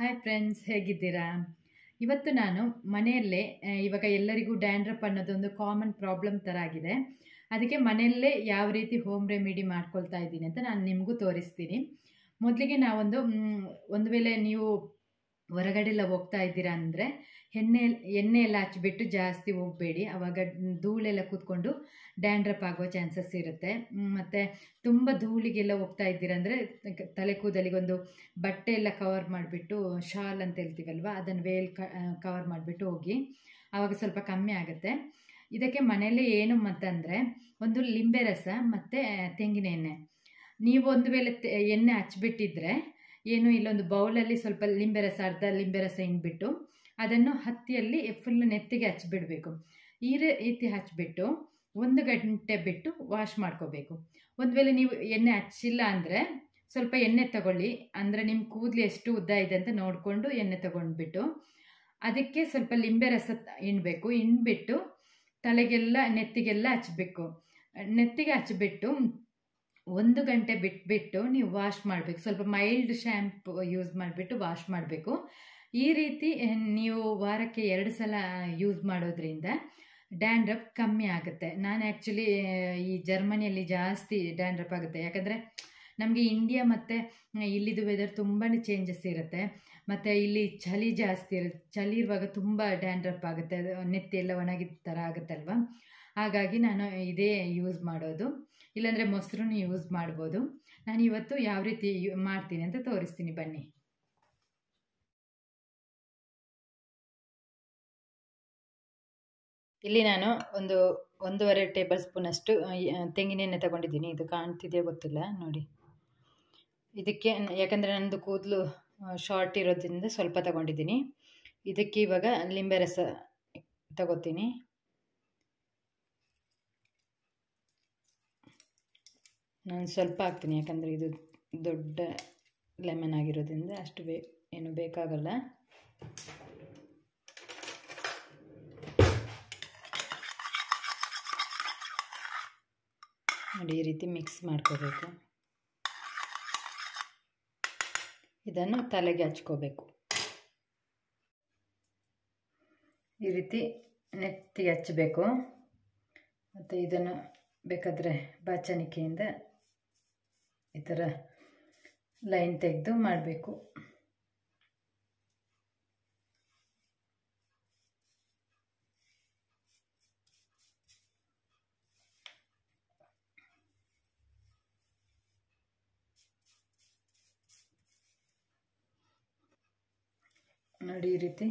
hi friends ಹೇಗಿದ್ದೀರಾ ಇವತ್ತು ನಾನು ಮನೆಯಲ್ಲೇ ಆ, ಇವಾಗ ಎಲ್ಲರಿಗೂ ಡ್ಯಾಂಡ್ರಪ್ ಅನ್ನೋದೊಂದು ಕಾಮನ್ ಪ್ರಾಬ್ಲಮ್ ಥರ ಆಗಿದೆ ಅದಕ್ಕೆ ಮನೆಯಲ್ಲೇ ಯಾವ ರೀತಿ ಹೋಮ್ ರೆಮಿಡಿ ಮಾಡ್ಕೊಳ್ತಾ ಇದ್ದೀನಿ ಅಂತ ನಾನು ನಿಮಗೂ ತೋರಿಸ್ತೀನಿ ಮೊದಲಿಗೆ ನಾವೊಂದು ಮ್, ಒಂದು ವೇಳೆ ನೀವು ಹೊರಗಡೆ ಎಲ್ಲ ಹೋಗ್ತಾ ಇದ್ದೀರಾ ಅಂದರೆ ಎಣ್ಣೆ ಎಣ್ಣೆ ಎಲ್ಲ ಹಚ್ಬಿಟ್ಟು ಜಾಸ್ತಿ ಹೋಗಬೇಡಿ ಆವಾಗ ಧೂಳೆಲ್ಲ ಕೂತ್ಕೊಂಡು ಡ್ಯಾಂಡ್ರಪ್ ಆಗೋ ಚಾನ್ಸಸ್ ಇರುತ್ತೆ ಮ್, ಮತ್ತು ತುಂಬ ಧೂಳಿಗೆಲ್ಲ ಹೋಗ್ತಾ ಇದ್ದೀರಾ ಅಂದರೆ ತಲೆ ಕೂದಲಿಗೊಂದು ಬಟ್ಟೆ ಎಲ್ಲ ಕವರ್ ಮಾಡಿಬಿಟ್ಟು ಶಾಲ್ ಅಂತ ಹೇಳ್ತೀವಲ್ವ ಅದನ್ನು ವೇಲ್ ಕವರ್ ಮಾಡಿಬಿಟ್ಟು ಹೋಗಿ ಆವಾಗ ಸ್ವಲ್ಪ ಕಮ್ಮಿ ಆಗುತ್ತೆ ಇದಕ್ಕೆ ಮನೆಯಲ್ಲೇ ಏನು ಮತ್ತಂದರೆ ಒಂದು ಲಿಂಬೆ ರಸ ಮತ್ತು ತೆಂಗಿನ ಎಣ್ಣೆ ನೀವು ಒಂದು ವೇಳೆ ತೆ- ಎಣ್ಣೆ ಹಚ್ಬಿಟ್ಟಿದ್ರೆ ಏನು ಇಲ್ಲೊಂದು ಬೌಲಲ್ಲಿ ಸ್ವಲ್ಪ ಲಿಂಬೆ ರಸ ಅರ್ಧ ಲಿಂಬೆ ರಸ ಹಿಂಡ್ಬಿಟ್ಟು ಅದನ್ನು ಹತ್ತಿಯಲ್ಲಿ ಫುಲ್ ನೆತ್ತಿಗೆ ಹಚ್ಬಿಡಬೇಕು ಈ ರೀತಿ ಹಚ್ಬಿಟ್ಟು ಒಂದು ಗಂಟೆ ಬಿಟ್ಟು ವಾಶ್ ಮಾಡ್ಕೋಬೇಕು ಒಂದು ವೇಳೆ ನೀವು ಎಣ್ಣೆ ಹಚ್ಚಿಲ್ಲ ಅಂದರೆ ಸ್ವಲ್ಪ ಎಣ್ಣೆ ತಗೊಳ್ಳಿ ಅಂದರೆ ನಿಮ್ಮ ಕೂದಲು ಎಷ್ಟು ಉದ್ದ ಇದೆ ಅಂತ ನೋಡಿಕೊಂಡು ಎಣ್ಣೆ ತಗೊಂಡ್ಬಿಟ್ಟು ಅದಕ್ಕೆ ಸ್ವಲ್ಪ ಲಿಂಬೆ ರಸ ತ- ಹಿಂಡ್ಬೇಕು ಹಿಂಡ್ಬಿಟ್ಟು ತಲೆಗೆಲ್ಲ ನೆತ್ತಿಗೆಲ್ಲ ಹಚ್ಚಬೇಕು ನೆತ್ತಿಗೆ ಹಚ್ಬಿಟ್ಟು ಒಂದು ಗಂಟೆ ಬಿಟ್ಬಿಟ್ಟು ನೀವು ವಾಶ್ ಮಾಡಬೇಕು ಸ್ವಲ್ಪ ಮೈಲ್ಡ್ ಶ್ಯಾಂಪು ಯೂಸ್ ಮಾಡಿಬಿಟ್ಟು ವಾಶ್ ಮಾಡಬೇಕು ಈ ರೀತಿ ಅಹ್, ನೀವು ವಾರಕ್ಕೆ ಎರಡು ಸಲ ಯೂಸ್ ಮಾಡೋದ್ರಿಂದ ಡ್ಯಾಂಡ್ರಪ್ ಕಮ್ಮಿ ಆಗುತ್ತೆ ನಾನು ಆ್ಯಕ್ಚುಲಿ ಈ ಜರ್ಮನಿಯಲ್ಲಿ ಜಾಸ್ತಿ ಡ್ಯಾಂಡ್ರಪ್ ಆಗುತ್ತೆ ಯಾಕಂದರೆ ನಮಗೆ ಇಂಡಿಯಾ ಮತ್ತು ಇಲ್ಲಿದು ವೆದರ್ ತುಂಬಾ ಚೇಂಜಸ್ ಇರುತ್ತೆ ಮತ್ತು ಇಲ್ಲಿ ಚಳಿ ಜಾಸ್ತಿ ಇರುತ್ತೆ ಚಳಿ ಇರುವಾಗ ತುಂಬ ಡ್ಯಾಂಡ್ರಪ್ ಆಗುತ್ತೆ ಅದು ನೆತ್ತಿ ಎಲ್ಲ ಒಣಗಿದ ಥರ ಆಗುತ್ತಲ್ವ ಹಾಗಾಗಿ ನಾನು ಇದೇ ಯೂಸ್ ಮಾಡೋದು ಇಲ್ಲಾಂದರೆ ಮೊಸರು ಯೂಸ್ ಮಾಡ್ಬೋದು ನಾನು ಇವತ್ತು ಯಾವ ರೀತಿ ಯು- ಮಾಡ್ತೀನಿ ಅಂತ ತೋರಿಸ್ತೀನಿ ಬನ್ನಿ ಇಲ್ಲಿ ನಾನು ಒಂದು ಒಂದೂವರೆ ಟೇಬಲ್ ಸ್ಪೂನಷ್ಟು ತೆಂಗಿನೆಣ್ಣೆ ತಗೊಂಡಿದ್ದೀನಿ ಇದು ಕಾಣ್ತಿದೆಯೋ ಗೊತ್ತಿಲ್ಲ ನೋಡಿ ಇದಕ್ಕೆ ನ- ಯಾಕಂದರೆ ನನ್ನದು ಕೂದಲು ಶಾರ್ಟ್ ಇರೋದ್ರಿಂದ ಸ್ವಲ್ಪ ತಗೊಂಡಿದ್ದೀನಿ ಇದಕ್ಕೆ ಇವಾಗ ಲಿಂಬೆ ರಸ ತಗೋತೀನಿ ನಾನು ಸ್ವಲ್ಪ ಹಾಕ್ತೀನಿ ಯಾಕಂದರೆ ಇದು ದೊಡ್ಡ ಲೆಮನ್ ಆಗಿರೋದ್ರಿಂದ ಅಷ್ಟು ಬೇ ಏನು ಬೇಕಾಗಲ್ಲ ನೋಡಿ ಈ ರೀತಿ ಮಿಕ್ಸ್ ಮಾಡ್ಕೋಬೇಕು ಇದನ್ನು ತಲೆಗೆ ಹಚ್ಕೋಬೇಕು ಈ ರೀತಿ ನೆತ್ತಿಗೆ ಹಚ್ಚಬೇಕು ಮತ್ತು ಇದನ್ನು ಬೇಕಾದರೆ ಬಾಚಣಿಕೆಯಿಂದ ಈ ಥರ ಲೈನ್ ತೆಗೆದು ಮಾಡಬೇಕು ನೋಡಿ ಈ ರೀತಿ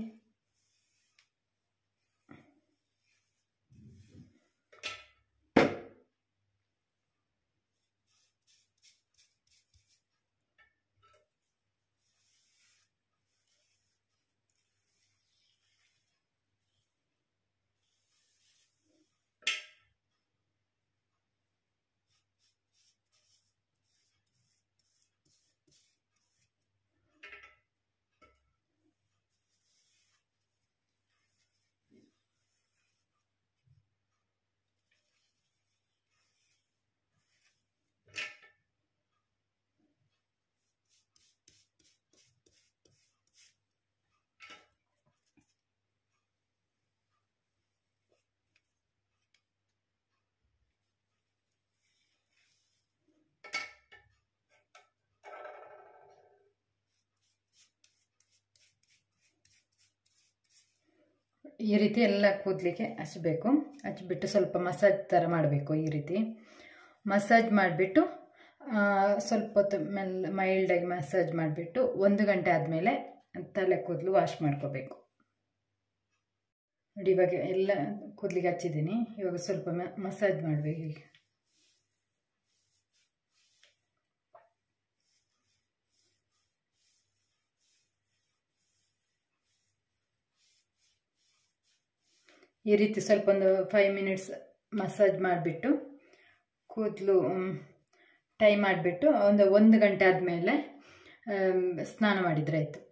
ಈ ರೀತಿ ಎಲ್ಲ ಕೂದಲಿಗೆ ಹಚ್ಚಬೇಕು ಹಚ್ಬಿಟ್ಟು ಸ್ವಲ್ಪ ಮಸಾಜ್ ಥರ ಮಾಡಬೇಕು ಈ ರೀತಿ ಮಸಾಜ್ ಮಾಡಿಬಿಟ್ಟು ಸ್ವಲ್ಪ ಹೊತ್ತು ಮೆಲ್ಲ ಮೈಲ್ಡಾಗಿ ಮಸಾಜ್ ಮಾಡಿಬಿಟ್ಟು ಒಂದು ಗಂಟೆ ಆದಮೇಲೆ ತಲೆ ಕೂದಲು ವಾಶ್ ಮಾಡ್ಕೋಬೇಕು ನೋಡಿ ಇವಾಗ ಎಲ್ಲ ಕೂದಲಿಗೆ ಹಚ್ಚಿದ್ದೀನಿ ಇವಾಗ ಸ್ವಲ್ಪ ಮಸಾಜ್ ಮಾಡಬೇಕು ಈಗ ಈ ರೀತಿ ಸ್ವಲ್ಪ ಒಂದು ಫೈವ್ ಮಿನಿಟ್ಸ್ ಮಸಾಜ್ ಮಾಡಿಬಿಟ್ಟು ಕೂದಲು ಟೈ ಮಾಡಿಬಿಟ್ಟು ಒಂದು ಒಂದು ಗಂಟೆ ಆದಮೇಲೆ ಸ್ನಾನ ಮಾಡಿದರೆ ಆಯಿತು